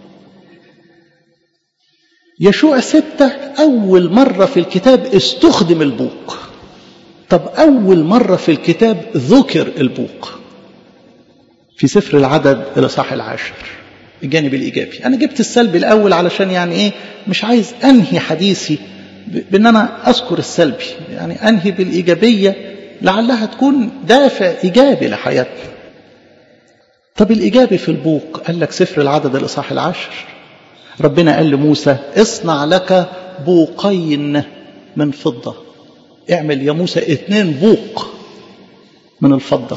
يشوع ستة أول مرة في الكتاب استخدم البوق طب أول مرة في الكتاب ذكر البوق في سفر العدد الإصحاح العاشر الجانب الإيجابي أنا جبت السلبي الأول علشان يعني إيه مش عايز أنهي حديثي بأن أنا أذكر السلبي يعني أنهي بالإيجابية لعلها تكون دافع إيجابي لحياتنا طب الإيجابي في البوق قال لك سفر العدد الإصحاح العاشر ربنا قال لموسى اصنع لك بوقين من فضة اعمل يا موسى اتنين بوق من الفضة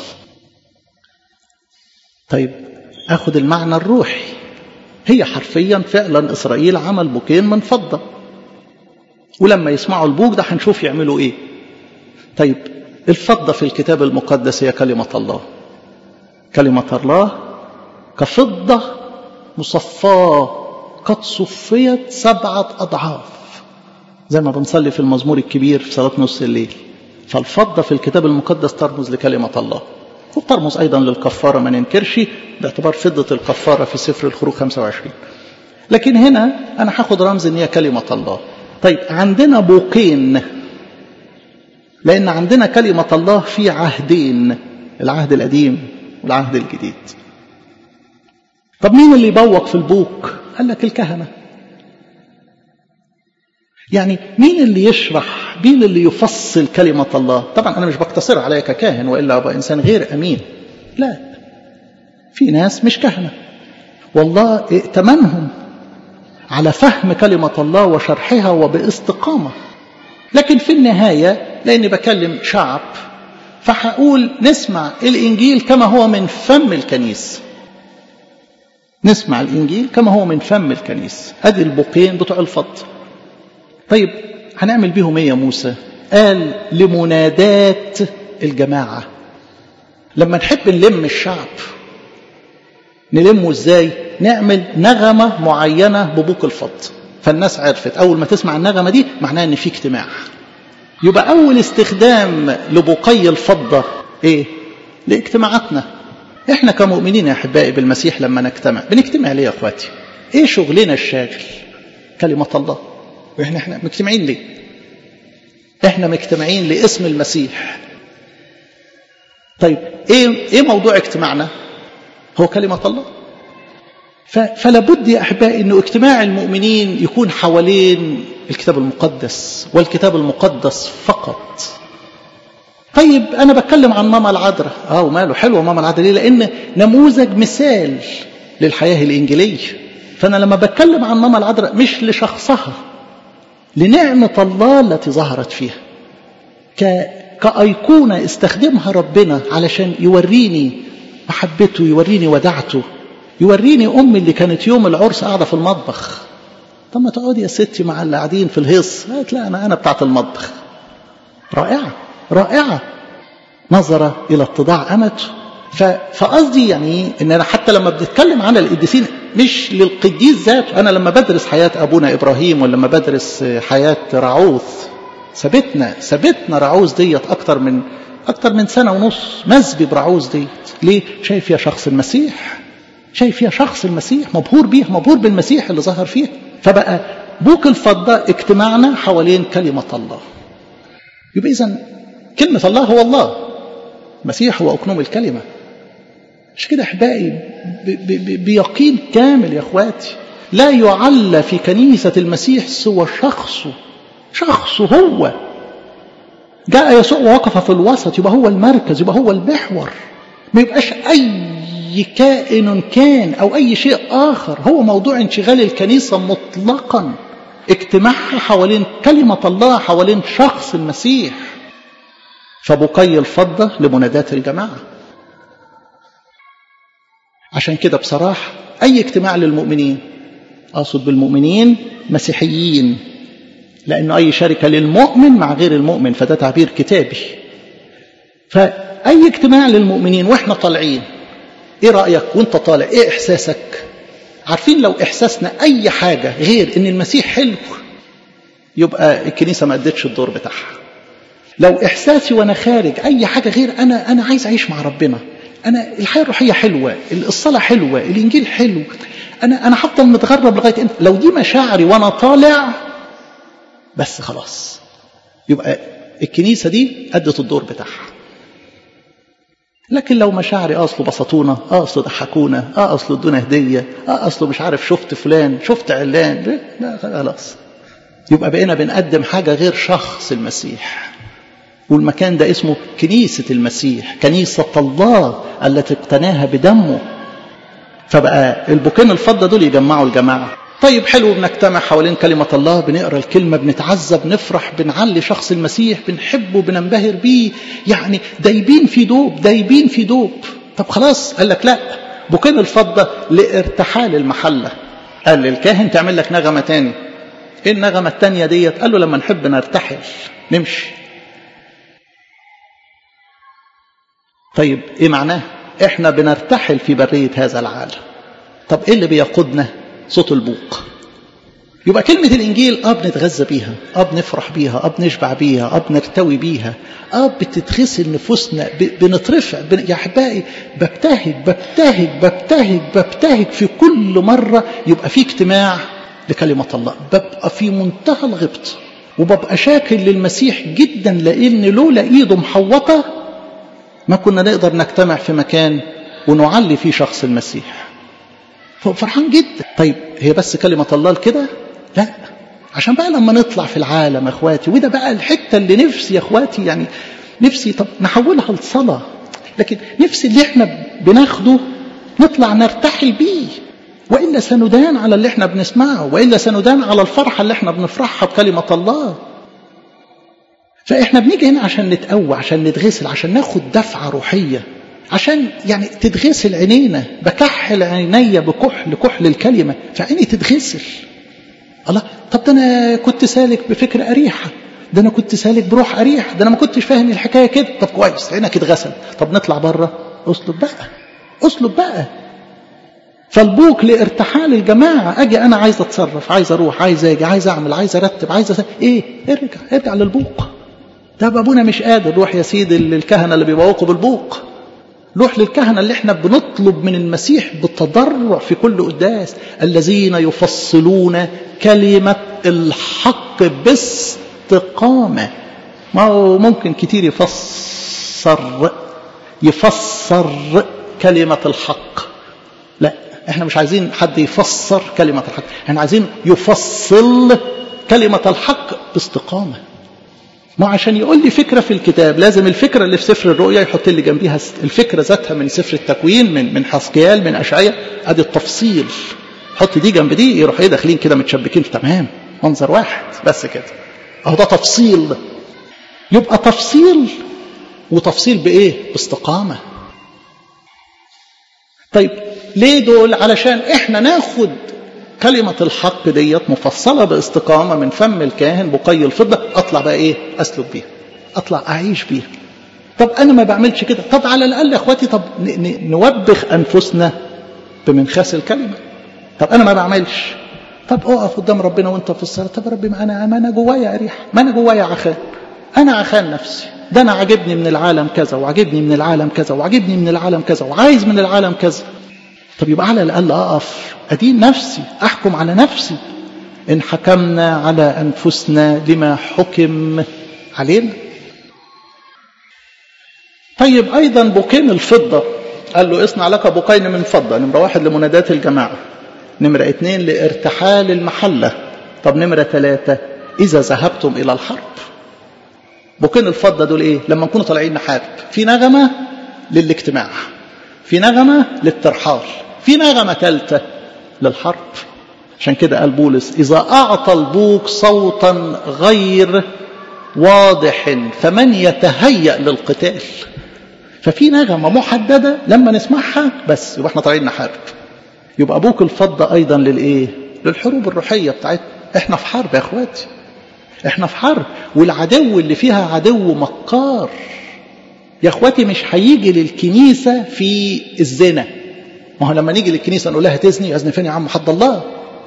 طيب اخد المعنى الروحي هي حرفيا فعلا اسرائيل عمل بوكين من فضة ولما يسمعوا البوك ده هنشوف يعملوا ايه طيب الفضة في الكتاب المقدس هي كلمة الله كلمة الله كفضة مصفاة قد صفيت سبعة أضعاف زي ما بنصلي في المزمور الكبير في صلاة نص الليل فالفضة في الكتاب المقدس ترمز لكلمة الله وترمز أيضا للكفارة ما ننكرش باعتبار فضة الكفارة في سفر الخروج 25 لكن هنا أنا هاخد رمز إن هي كلمة الله طيب عندنا بوقين لأن عندنا كلمة الله في عهدين العهد القديم والعهد الجديد طب مين اللي يبوق في البوق قال لك الكهنة يعني مين اللي يشرح مين اللي يفصل كلمة الله طبعا أنا مش بقتصر عليا ككاهن وإلا أبقى إنسان غير أمين لا في ناس مش كهنة والله ائتمنهم على فهم كلمة الله وشرحها وباستقامة لكن في النهاية لأني بكلم شعب فهقول نسمع الإنجيل كما هو من فم الكنيسة نسمع الإنجيل كما هو من فم الكنيسة أدي البقين بتوع الفضل طيب هنعمل بيهم ايه يا موسى قال لمنادات الجماعة لما نحب نلم الشعب نلمه ازاي نعمل نغمة معينة ببوق الفضل فالناس عرفت أول ما تسمع النغمة دي معناها إن في اجتماع يبقى أول استخدام لبقي الفضة إيه؟ لاجتماعاتنا إحنا كمؤمنين يا أحبائي بالمسيح لما نجتمع بنجتمع ليه يا أخواتي؟ إيه شغلنا الشاغل؟ كلمة الله وإحنا إحنا مجتمعين ليه؟ إحنا مجتمعين لاسم المسيح طيب إيه إيه موضوع اجتماعنا؟ هو كلمة الله فلا بد يا أحبائي أنه اجتماع المؤمنين يكون حوالين الكتاب المقدس والكتاب المقدس فقط طيب أنا بتكلم عن ماما العذراء آه وماله حلوة ماما العذراء ليه لأن نموذج مثال للحياة الإنجيلية فأنا لما بتكلم عن ماما العذراء مش لشخصها لنعمة الله التي ظهرت فيها ك... كأيقونة استخدمها ربنا علشان يوريني محبته يوريني ودعته يوريني أمي اللي كانت يوم العرس قاعدة في المطبخ طب ما تقعدي يا ستي مع اللي قاعدين في الهيص قالت لا أنا أنا بتاعت المطبخ رائعة رائعة نظر إلى اتضاع أمته فقصدي يعني ان انا حتى لما بنتكلم عن القديسين مش للقديس ذاته انا لما بدرس حياه ابونا ابراهيم ولما بدرس حياه رعوث ثبتنا ثبتنا رعوث ديت اكتر من اكتر من سنه ونص مزبي برعوث ديت ليه شايف فيها شخص المسيح شايف فيها شخص المسيح مبهور بيه مبهور بالمسيح اللي ظهر فيه فبقى بوك الفضة اجتماعنا حوالين كلمة الله يبقى إذا كلمة الله هو الله المسيح هو أكنوم الكلمة مش كده أحبائي بيقين كامل يا أخواتي لا يعلى في كنيسة المسيح سوى شخصه شخصه هو جاء يسوع ووقف في الوسط يبقى هو المركز يبقى هو المحور ما يبقاش أي كائن كان أو أي شيء آخر هو موضوع انشغال الكنيسة مطلقا اجتماعها حوالين كلمة الله حوالين شخص المسيح فبقي الفضة لمنادات الجماعة عشان كده بصراحة أي اجتماع للمؤمنين أقصد بالمؤمنين مسيحيين لأنه أي شركة للمؤمن مع غير المؤمن فده تعبير كتابي فأي اجتماع للمؤمنين وإحنا طالعين إيه رأيك وإنت طالع إيه إحساسك عارفين لو إحساسنا أي حاجة غير إن المسيح حلو يبقى الكنيسة ما أدتش الدور بتاعها لو إحساسي وأنا خارج أي حاجة غير أنا أنا عايز أعيش مع ربنا أنا الحياة الروحية حلوة الصلاة حلوة الإنجيل حلو أنا أنا هفضل متغرب لغاية إمتى لو دي مشاعري وأنا طالع بس خلاص يبقى الكنيسة دي أدت الدور بتاعها لكن لو مشاعري أصله بسطونا أصله ضحكونا أصله ادونا هدية أصله مش عارف شفت فلان شفت علان لا خلاص يبقى بقينا بنقدم حاجة غير شخص المسيح والمكان ده اسمه كنيسة المسيح كنيسة الله التي اقتناها بدمه فبقى البوكين الفضة دول يجمعوا الجماعة طيب حلو بنجتمع حوالين كلمة الله بنقرا الكلمة بنتعذب بنفرح بنعلي شخص المسيح بنحبه بننبهر بيه يعني دايبين في دوب دايبين في دوب طب خلاص قال لك لا بوكين الفضة لارتحال المحلة قال للكاهن تعمل لك نغمة تاني ايه النغمة التانية ديت قال له لما نحب نرتحل نمشي طيب ايه معناه احنا بنرتحل في برية هذا العالم طب ايه اللي بيقودنا صوت البوق يبقى كلمة الإنجيل أه بنتغذى بيها أه بنفرح بيها أه بنشبع بيها أه بنرتوي بيها أه بتتغسل نفوسنا بنترفع بن... يا أحبائي ببتهج ببتهج ببتهج ببتهج في كل مرة يبقى في اجتماع لكلمة الله ببقى في منتهى الغبط وببقى شاكر للمسيح جدا لأن لولا إيده محوطة ما كنا نقدر نجتمع في مكان ونعلي فيه شخص المسيح فرحان جدا طيب هي بس كلمة الله كده لا عشان بقى لما نطلع في العالم يا اخواتي وده بقى الحتة اللي نفسي يا اخواتي يعني نفسي طب نحولها لصلاة لكن نفسي اللي احنا بناخده نطلع نرتحل بيه وإلا سندان على اللي احنا بنسمعه وإلا سندان على الفرحة اللي احنا بنفرحها بكلمة الله فاحنا بنيجي هنا عشان نتقوى عشان نتغسل عشان ناخد دفعة روحية عشان يعني تتغسل عينينا بكحل عيني بكحل كحل الكلمة فعيني تتغسل الله طب ده أنا كنت سالك بفكر أريحة ده أنا كنت سالك بروح أريحة ده أنا ما كنتش فاهم الحكاية كده طب كويس عينك اتغسل طب نطلع بره أسلب بقى أسلب بقى فالبوك لارتحال الجماعة أجي أنا عايز أتصرف عايز أروح عايز أجي عايز أعمل عايز أرتب عايز أس... إيه ارجع ارجع للبوق ده أبونا مش قادر روح يا سيدي الكهنة اللي بيبوقوا بالبوق روح للكهنة اللي احنا بنطلب من المسيح بالتضرع في كل قداس الذين يفصلون كلمة الحق باستقامة ما هو ممكن كتير يفسر يفسر كلمة الحق لا احنا مش عايزين حد يفسر كلمة الحق احنا عايزين يفصل كلمة الحق باستقامة ما عشان يقول لي فكرة في الكتاب لازم الفكرة اللي في سفر الرؤيا يحط لي جنبيها الفكرة ذاتها من سفر التكوين من من حسقيال من أشعية ادي التفصيل حط دي جنب دي يروح ايه داخلين كده متشبكين تمام منظر واحد بس كده اهو ده تفصيل يبقى تفصيل وتفصيل بايه باستقامة طيب ليه دول علشان احنا ناخد كلمة الحق ديت مفصلة باستقامة من فم الكاهن بقي الفضة أطلع بقى إيه أسلك بيها أطلع أعيش بيها طب أنا ما بعملش كده طب على الأقل يا أخواتي طب نوبخ أنفسنا بمنخاس الكلمة طب أنا ما بعملش طب أقف قدام ربنا وأنت في الصلاة طب ربي ما أنا ما أنا جوايا أريح ما أنا جوايا عخان أنا عخان نفسي ده أنا عاجبني من العالم كذا وعاجبني من العالم كذا وعاجبني من العالم كذا وعايز من العالم كذا طب يبقى على الأقل أقف أدين نفسي أحكم على نفسي إن حكمنا على أنفسنا لما حكم علينا طيب أيضا بوكين الفضة قال له اصنع لك بوكين من فضة نمرة واحد لمنادات الجماعة نمرة اتنين لارتحال المحلة طب نمرة ثلاثة إذا ذهبتم إلى الحرب بوكين الفضة دول إيه لما نكونوا طالعين نحارب في نغمة للاجتماع في نغمة للترحال في نغمة ثالثة للحرب عشان كده قال بولس إذا أعطى البوق صوتا غير واضح فمن يتهيأ للقتال ففي نغمة محددة لما نسمعها بس يبقى احنا طالعين نحارب يبقى بوك الفضة أيضا للإيه للحروب الروحية بتاعتنا احنا في حرب يا اخواتي احنا في حرب والعدو اللي فيها عدو مكار يا اخواتي مش هيجي للكنيسة في الزنا ما هو لما نيجي للكنيسة نقول لها تزني يزني فين يا عم حد الله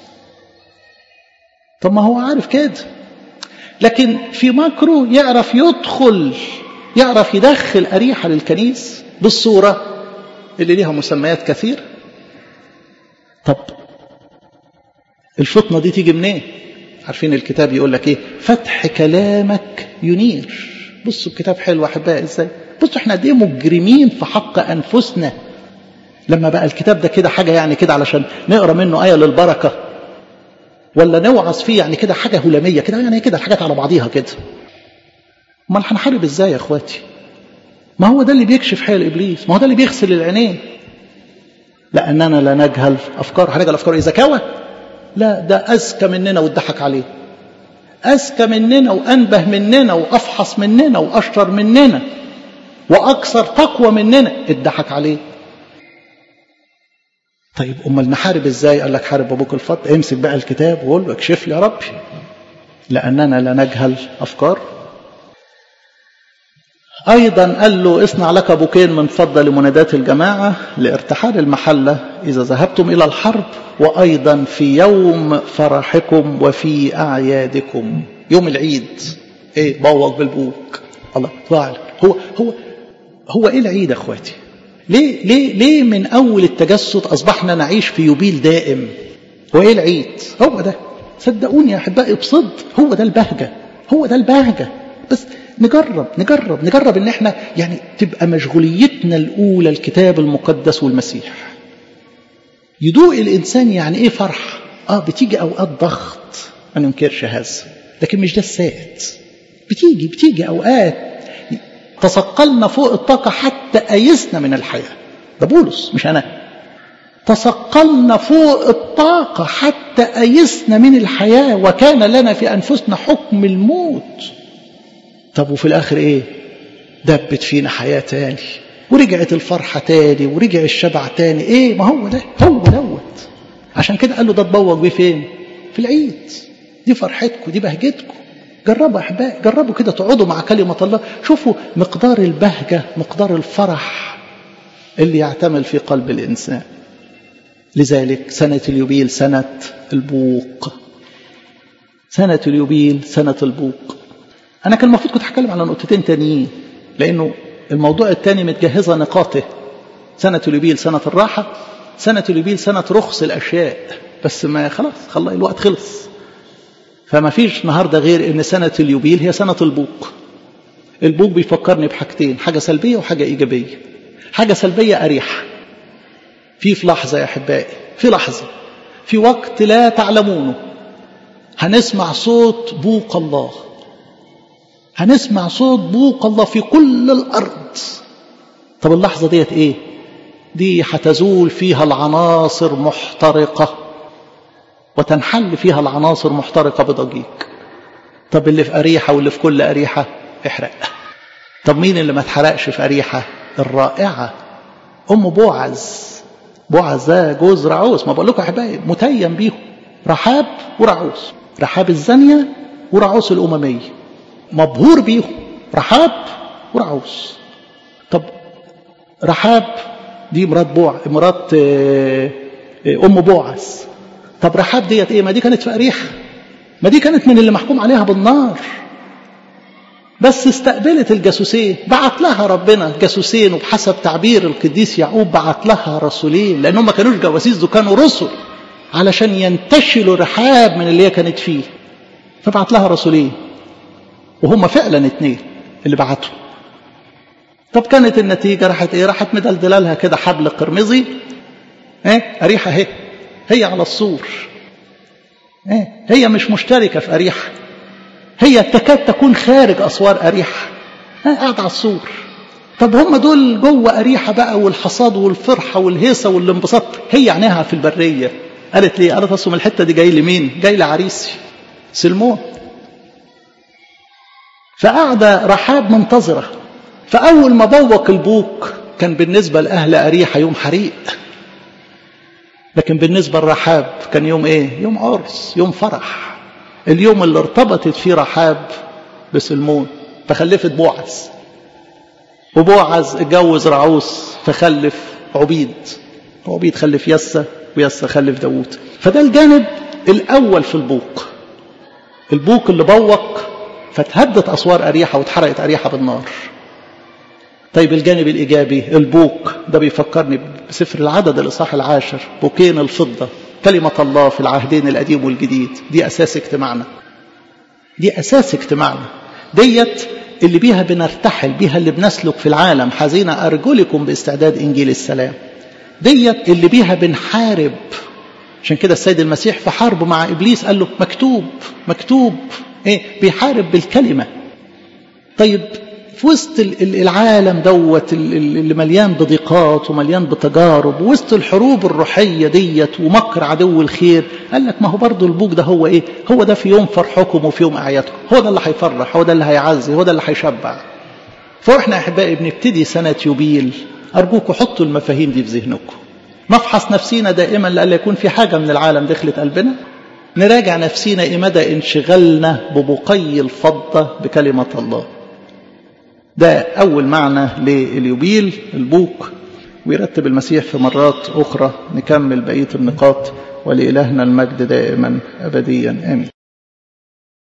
طب ما هو عارف كده لكن في مكره يعرف يدخل يعرف يدخل أريحة للكنيس بالصورة اللي ليها مسميات كثيرة طب الفطنة دي تيجي منين عارفين الكتاب يقول لك ايه فتح كلامك ينير بصوا الكتاب حلو احبائي ازاي بصوا احنا قد ايه مجرمين في حق انفسنا لما بقى الكتاب ده كده حاجه يعني كده علشان نقرا منه ايه للبركه ولا نوعظ فيه يعني كده حاجه هلاميه كده يعني كده الحاجات على بعضيها كده امال هنحارب ازاي يا اخواتي ما هو ده اللي بيكشف حيل ابليس ما هو ده اللي بيغسل العينين لاننا لا نجهل افكار هنجهل افكار اذا كوى لا ده اذكى مننا واتضحك عليه اذكى مننا وانبه مننا وافحص مننا واشطر مننا واكثر تقوى مننا اتضحك عليه طيب امال نحارب ازاي قال لك حارب ابوك الفضل امسك بقى الكتاب وقول له اكشف لي يا ربي لاننا لا نجهل افكار أيضا قال له اصنع لك بوكين من فضة لمنادات الجماعة لارتحال المحلة إذا ذهبتم إلى الحرب وأيضا في يوم فرحكم وفي أعيادكم يوم العيد إيه بوق بالبوك الله فاعل هو هو هو إيه العيد أخواتي ليه ليه ليه من أول التجسد أصبحنا نعيش في يوبيل دائم هو إيه العيد هو ده صدقوني يا أحبائي بصدق هو ده البهجة هو ده البهجة بس نجرب نجرب نجرب ان احنا يعني تبقى مشغوليتنا الاولى الكتاب المقدس والمسيح يدوق الانسان يعني ايه فرح اه بتيجي اوقات ضغط ما ننكرش هذا لكن مش ده السائد بتيجي بتيجي اوقات تثقلنا فوق الطاقة حتى أيسنا من الحياة ده بولس مش أنا تثقلنا فوق الطاقة حتى أيسنا من الحياة وكان لنا في أنفسنا حكم الموت طب وفي الآخر إيه دبت فينا حياة تاني ورجعت الفرحة تاني ورجع الشبع تاني إيه ما هو ده هو دوت عشان كده قال له ده تبوق بيه فين في العيد دي فرحتكم دي بهجتكم جربوا أحبائي جربوا كده تقعدوا مع كلمة الله شوفوا مقدار البهجة مقدار الفرح اللي يعتمل في قلب الإنسان لذلك سنة اليوبيل سنة البوق سنة اليوبيل سنة البوق أنا كان المفروض كنت هتكلم على نقطتين تانيين لأنه الموضوع الثاني متجهزة نقاطه سنة اليوبيل سنة الراحة سنة اليوبيل سنة رخص الأشياء بس ما خلاص خلاص الوقت خلص فما فيش النهاردة غير أن سنة اليوبيل هي سنة البوق البوق بيفكرني بحاجتين حاجة سلبية وحاجة إيجابية حاجة سلبية أريح في في لحظة يا أحبائي في لحظة في وقت لا تعلمونه هنسمع صوت بوق الله هنسمع صوت بوق الله في كل الأرض طب اللحظة ديت إيه دي هتزول فيها العناصر محترقة وتنحل فيها العناصر محترقة بضجيج طب اللي في أريحة واللي في كل أريحة احرق طب مين اللي ما اتحرقش في أريحة الرائعة أم بوعز بوعز ده جوز رعوس ما بقول لكم أحبائي متيم بيهم رحاب ورعوس رحاب الزانية ورعوس الأممية مبهور بيهم رحاب ورعوس طب رحاب دي مرات بوع مرات ام بوعز طب رحاب ديت ايه ما دي كانت في اريحه ما دي كانت من اللي محكوم عليها بالنار بس استقبلت الجاسوسين بعت لها ربنا جاسوسين وبحسب تعبير القديس يعقوب بعت لها رسولين لانهم ما كانوش جواسيس دول كانوا رسل علشان ينتشلوا رحاب من اللي هي كانت فيه فبعت لها رسولين وهم فعلا اتنين اللي بعتوا طب كانت النتيجة راحت ايه راحت مدلدله لها كده حبل قرمزي ايه أريحة اهي هي على السور ايه هي مش مشتركة في أريحة هي تكاد تكون خارج أسوار أريحة ايه قاعدة على السور طب هم دول جوه أريحة بقى والحصاد والفرحة والهيصة والانبساط هي عينيها في البرية قالت ليه قالت أصل الحتة دي جاي لمين جاي لعريسي سلمون فقاعدة رحاب منتظرة فأول ما بوق البوك كان بالنسبة لأهل أريحة يوم حريق لكن بالنسبة لرحاب كان يوم إيه؟ يوم عرس يوم فرح اليوم اللي ارتبطت فيه رحاب بسلمون فخلفت بوعز وبوعز اتجوز رعوس فخلف عبيد وعبيد خلف يسة ويسة خلف داوود فده الجانب الأول في البوق البوق اللي بوق فتهدت أسوار أريحة واتحرقت أريحة بالنار طيب الجانب الإيجابي البوق ده بيفكرني بسفر العدد الإصحاح العاشر بوكين الفضة كلمة الله في العهدين القديم والجديد دي أساس اجتماعنا دي أساس اجتماعنا ديت اللي بيها بنرتحل بيها اللي بنسلك في العالم حزين أرجلكم باستعداد إنجيل السلام ديت اللي بيها بنحارب عشان كده السيد المسيح في حرب مع إبليس قال له مكتوب مكتوب إيه بيحارب بالكلمة طيب في وسط العالم دوت اللي مليان بضيقات ومليان بتجارب وسط الحروب الروحيه ديت ومكر عدو الخير قال لك ما هو برضه البوك ده هو ايه هو ده في يوم فرحكم وفي يوم اعيادكم هو ده اللي هيفرح هو ده اللي هيعزي هو ده اللي هيشبع فاحنا احبائي بنبتدي سنه يوبيل ارجوكم حطوا المفاهيم دي في ذهنكم نفحص نفسينا دائما لألا يكون في حاجه من العالم دخلت قلبنا نراجع نفسينا إيه مدى انشغالنا ببقي الفضة بكلمة الله ده أول معنى لليوبيل البوق ويرتب المسيح في مرات أخرى نكمل بقية النقاط ولإلهنا المجد دائما أبديا آمين